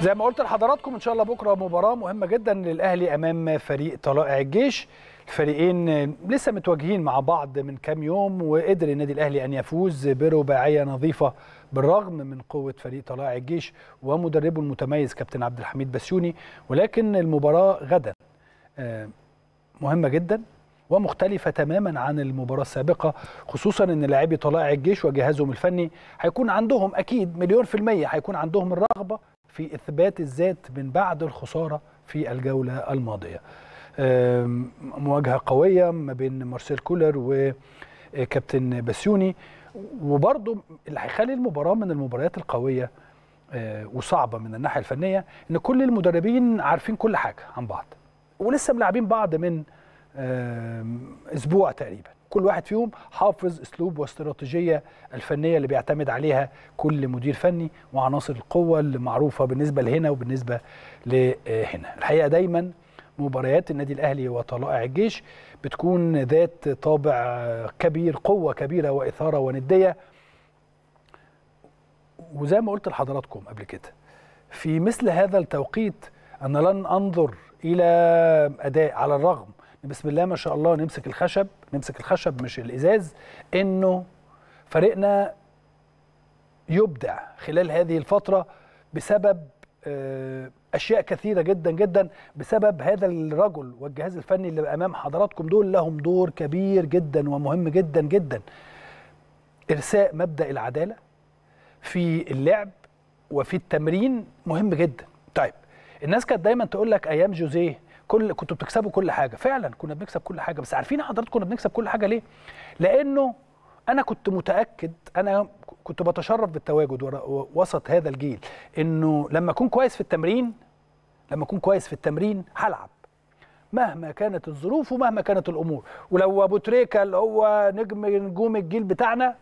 زي ما قلت لحضراتكم ان شاء الله بكره مباراه مهمه جدا للاهلي امام فريق طلائع الجيش الفريقين لسه متواجهين مع بعض من كام يوم وقدر النادي الاهلي ان يفوز برباعيه نظيفه بالرغم من قوه فريق طلائع الجيش ومدربه المتميز كابتن عبد الحميد بسيوني ولكن المباراه غدا مهمه جدا ومختلفة تماما عن المباراة السابقة خصوصا ان لاعبي طلائع الجيش وجهازهم الفني هيكون عندهم اكيد مليون في المية هيكون عندهم الرغبة في اثبات الذات من بعد الخسارة في الجولة الماضية مواجهة قوية ما بين مارسيل كولر وكابتن بسيوني وبرضه اللي هيخلي المباراة من المباريات القوية وصعبة من الناحية الفنية ان كل المدربين عارفين كل حاجة عن بعض ولسه ملاعبين بعض من اسبوع تقريبا كل واحد فيهم حافظ اسلوب واستراتيجيه الفنيه اللي بيعتمد عليها كل مدير فني وعناصر القوه اللي معروفه بالنسبه لهنا وبالنسبه لهنا الحقيقه دايما مباريات النادي الاهلي وطلائع الجيش بتكون ذات طابع كبير قوه كبيره واثاره ونديه وزي ما قلت لحضراتكم قبل كده في مثل هذا التوقيت انا لن انظر الى اداء على الرغم بسم الله ما شاء الله نمسك الخشب نمسك الخشب مش الازاز انه فريقنا يبدع خلال هذه الفتره بسبب اشياء كثيره جدا جدا بسبب هذا الرجل والجهاز الفني اللي امام حضراتكم دول لهم دور كبير جدا ومهم جدا جدا ارساء مبدا العداله في اللعب وفي التمرين مهم جدا طيب الناس كانت دايما تقول لك ايام جوزيه كل كنتوا بتكسبوا كل حاجه فعلا كنا بنكسب كل حاجه بس عارفين حضرتك كنا بنكسب كل حاجه ليه لانه انا كنت متاكد انا كنت بتشرف بالتواجد وسط هذا الجيل انه لما اكون كويس في التمرين لما اكون كويس في التمرين هلعب مهما كانت الظروف ومهما كانت الامور ولو ابو تريكه اللي هو نجم نجوم الجيل بتاعنا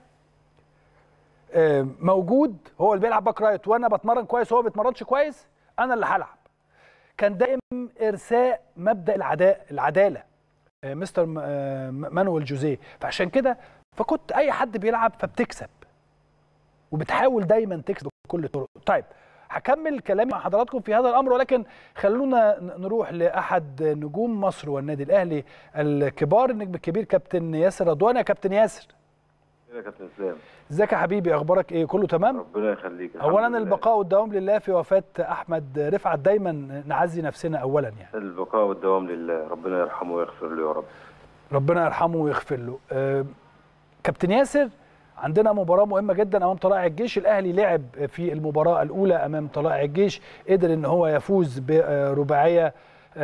موجود هو اللي بيلعب باك رايت وانا بتمرن كويس وهو ما بيتمرنش كويس انا اللي هلعب كان دائم ارساء مبدا العداء العداله مستر مانويل جوزيه فعشان كده فكنت اي حد بيلعب فبتكسب وبتحاول دايما تكسب بكل الطرق طيب هكمل كلامي مع حضراتكم في هذا الامر ولكن خلونا نروح لاحد نجوم مصر والنادي الاهلي الكبار النجم الكبير كابتن ياسر رضوان يا كابتن ياسر يا كابتن اسلام ازيك يا حبيبي اخبارك ايه كله تمام ربنا يخليك اولا البقاء والدوام لله في وفاه احمد رفعت دايما نعزي نفسنا اولا يعني البقاء والدوام لله ربنا يرحمه ويغفر له يا رب ربنا يرحمه ويغفر له أه كابتن ياسر عندنا مباراة مهمة جدا أمام طلائع الجيش، الأهلي لعب في المباراة الأولى أمام طلائع الجيش، قدر إن هو يفوز برباعية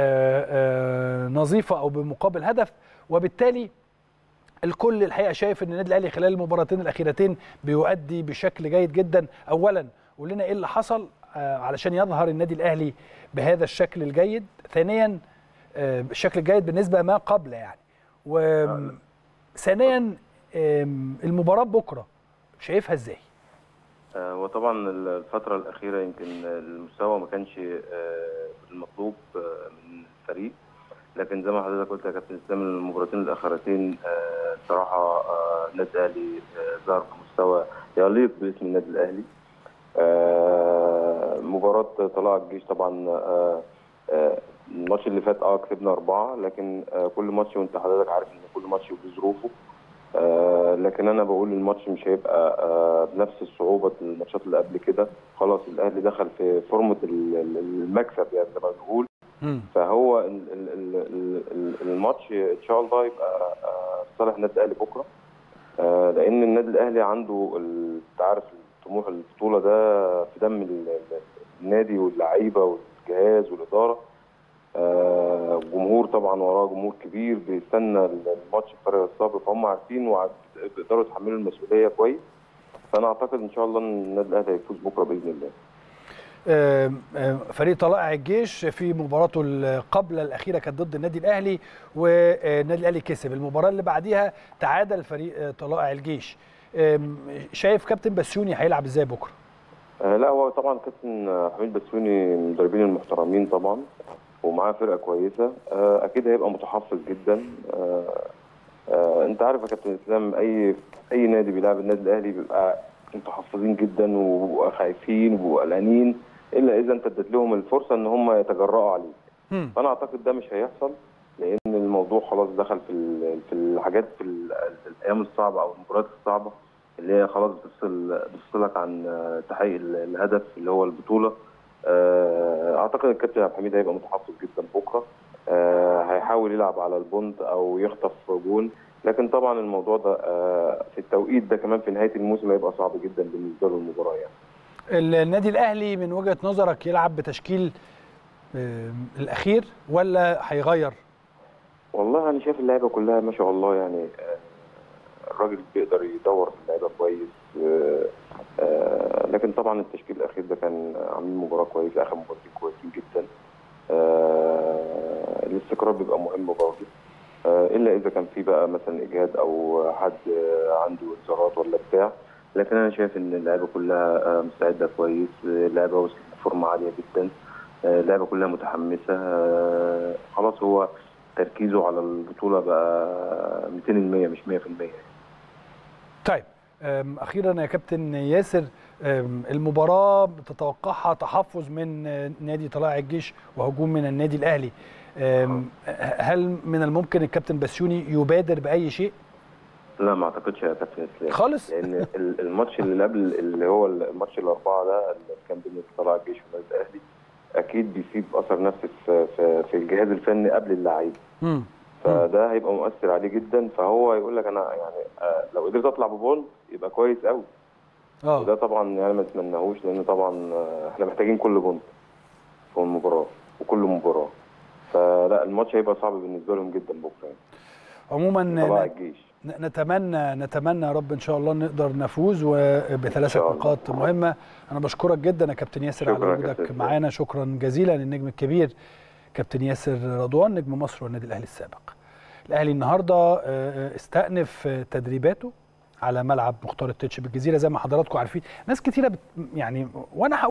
نظيفة أو بمقابل هدف، وبالتالي الكل الحقيقه شايف ان النادي الاهلي خلال المباراتين الاخيرتين بيؤدي بشكل جيد جدا اولا قول لنا ايه اللي حصل علشان يظهر النادي الاهلي بهذا الشكل الجيد ثانيا الشكل الجيد بالنسبه ما قبل يعني وثانيا المباراه بكره شايفها ازاي وطبعا الفتره الاخيره يمكن المستوى ما كانش المطلوب من الفريق لكن زي ما حضرتك قلت يا كابتن اسلام المباراتين الاخرتين صراحه النادي الاهلي ظهر بمستوى يليق باسم النادي الاهلي مباراه طلائع الجيش طبعا الماتش اللي فات اه كسبنا اربعه لكن كل ماتش وانت حضرتك عارف ان كل ماتش بظروفه لكن انا بقول الماتش مش هيبقى بنفس الصعوبه الماتشات اللي قبل كده خلاص الاهلي دخل في فورمه المكسب يعني زي ما بنقول فهو الماتش ان شاء الله يبقى صالح النادي الاهلي بكره لان النادي الاهلي عنده انت عارف طموح البطوله ده في دم النادي واللعيبه والجهاز والاداره جمهور طبعا وراه جمهور كبير بيستنى الماتش بفارغ الصبر فهم عارفين ويقدروا يتحملوا المسؤوليه كويس فانا اعتقد ان شاء الله ان النادي الاهلي هيفوز بكره باذن الله فريق طلائع الجيش في مباراته قبل الاخيره كانت ضد النادي الاهلي والنادي الاهلي كسب المباراه اللي بعديها تعادل فريق طلائع الجيش شايف كابتن بسيوني هيلعب ازاي بكره لا هو طبعا كابتن حميد بسيوني من المدربين المحترمين طبعا ومعاه فرقه كويسه اكيد هيبقى متحفظ جدا انت عارف يا كابتن اسلام اي اي نادي بيلعب النادي الاهلي بيبقى متحفظين جدا وبيبقوا خايفين وبيبقوا قلقانين الا اذا انت اديت لهم الفرصه ان هم يتجرأوا عليك مم. فانا اعتقد ده مش هيحصل لان الموضوع خلاص دخل في ال- في الحاجات في ال- الايام الصعبه او المباريات الصعبه اللي هي خلاص بتفصل بتفصلك عن آه، تحقيق ال- الهدف اللي هو البطوله آه، اعتقد الكابتن عبد الحميد هيبقى متحفظ جدا بكره آه، هيحاول يلعب على البونت او يخطف جون لكن طبعا الموضوع ده آه، في التوقيت ده كمان في نهايه الموسم هيبقى صعب جدا بالنسبه له المباراه يعني ال- النادي الاهلي من وجهه نظرك يلعب بتشكيل آم، الاخير ولا هيغير والله انا شايف اللعيبه كلها ما شاء الله يعني آه، الراجل بيقدر يدور في اللعيبه كويس آه، آه، لكن طبعا التشكيل الاخير ده كان عاملين مباراه كويسه اخر مباراتين كويسين جدا آه، الاستقرار بيبقى مهم برضه آه، الا اذا كان في بقى مثلا اجهاد او حد آه، عنده انذارات ولا بتاع لكن انا شايف ان اللعيبه كلها آه، مستعده كويس آه، اللعيبه وصلت لفورمه عاليه جدا آه، اللعيبه كلها متحمسه آه، خلاص هو تركيزه على البطوله بقى 200% مش 100% طيب أم، اخيرا يا كابتن ياسر أم، المباراه تتوقعها تحفظ من آه، نادي طلائع الجيش وهجوم من النادي الاهلي أم، هل من الممكن الكابتن بسيوني يبادر باي شيء لا ما اعتقدش يا كابتن اسلام خالص لان ال- الماتش اللي قبل اللي هو الماتش الاربعه ده اللي كان بين طلائع الجيش والنادي الاهلي اكيد بيسيب اثر نفسي في في, في الجهاز الفني قبل اللعيب مم. فده هيبقى مؤثر عليه جدا فهو يقول لك انا يعني آه، لو قدرت اطلع ببول يبقى كويس قوي اه وده طبعا يعني ما نتمناهوش لان طبعا آه، احنا محتاجين كل بونت في المباراه وكل مباراه فلا الماتش هيبقى صعب بالنسبه لهم جدا بكره يعني عموما طلائع ن- الجيش ن- نتمنى نتمنى يا رب ان شاء الله نقدر نفوز وبثلاثه إن شاء الله. نقاط مهمه انا بشكرك جدا يا كابتن ياسر شكراً على يا وجودك كابتن. معانا شكرا جزيلا النجم الكبير كابتن ياسر رضوان نجم مصر والنادي الاهلي السابق الاهلي النهارده آه، آه، استأنف آه، تدريباته على ملعب مختار التتش بالجزيره زي ما حضراتكم عارفين ناس كتيره بت يعني وانا